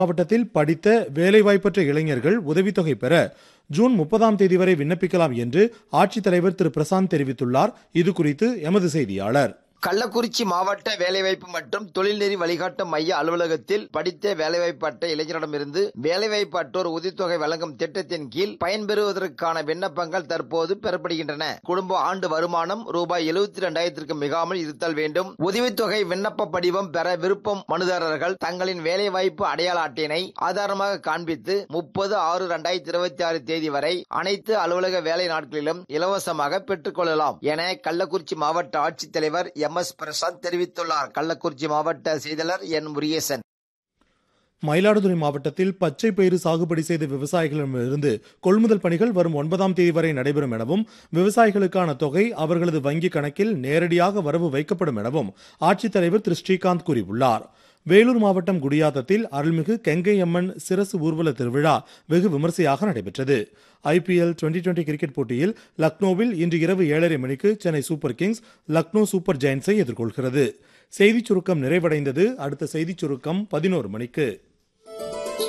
மாவட்டத்தில் படித்த வேலைவாய்ப்பற்ற இளைஞர்கள் உதவித்தொகை பெற ஜூன் முப்பதாம் தேதி வரை விண்ணப்பிக்கலாம் என்று ஆட்சித்தலைவர் திரு பிரசாந்த் தெரிவித்துள்ளார் இது குறித்து எமது செய்தியாளர் கள்ளக்குறிச்சி மாவட்ட வேலைவாய்ப்பு மற்றும் தொழில்நெறி வழிகாட்டும் மைய அலுவலகத்தில் படித்த வேலைவாய்ப்பற்ற இளைஞரிடமிருந்து வேலைவாய்ப்பு அற்றோர் உதவித்தொகை வழங்கும் திட்டத்தின் கீழ் பயன்பெறுவதற்கான விண்ணப்பங்கள் தற்போது பெறப்படுகின்றன குடும்ப ஆண்டு வருமானம் ரூபாய் எழுபத்தி இரண்டாயிரத்திற்கு மிகாமல் இருத்தல் வேண்டும் உதவித்தொகை விண்ணப்ப படிவம் பெற விருப்பம் மனுதாரர்கள் தங்களின் வேலைவாய்ப்பு அடையாள அட்டையினை ஆதாரமாக காண்பித்து முப்பது ஆறு இரண்டாயிரத்தி இருபத்தி ஆறு தேதி வரை அனைத்து அலுவலக வேலை நாட்களிலும் இலவசமாக பெற்றுக் கொள்ளலாம் என கள்ளக்குறிச்சி மாவட்ட ஆட்சித்தலைவர் எம் எஸ் பிரசாந்த் தெரிவித்துள்ளார் கள்ளக்குறிச்சி மாவட்ட செய்தியாளர் என் முருகேசன் மயிலாடுதுறை மாவட்டத்தில் பச்சை பயிறு சாகுபடி செய்த விவசாயிகளிடமிருந்து கொள்முதல் பணிகள் வரும் ஒன்பதாம் தேதி வரை நடைபெறும் எனவும் விவசாயிகளுக்கான தொகை அவர்களது வங்கிக் கணக்கில் நேரடியாக வரவு வைக்கப்படும் எனவும் ஆட்சித்தலைவர் திரு ஸ்ரீகாந்த் கூறியுள்ளார் வேலூர் மாவட்டம் குடியாத்தத்தில் அருள்மிகு கெங்கையம்மன் சிரசு ஊர்வல திருவிழா வெகு விமரிசையாக நடைபெற்றது ஐபிஎல் டுவெண்டி டுவெண்டி கிரிக்கெட் போட்டியில் லக்னோவில் இன்று இரவு ஏழரை மணிக்கு Chennai super kings Lucknow super ஜெயின்ஸை எதிர்கொள்கிறது செய்திச் சுருக்கம் நிறைவடைந்தது அடுத்த செய்திச் சுருக்கம் பதினோரு மணிக்கு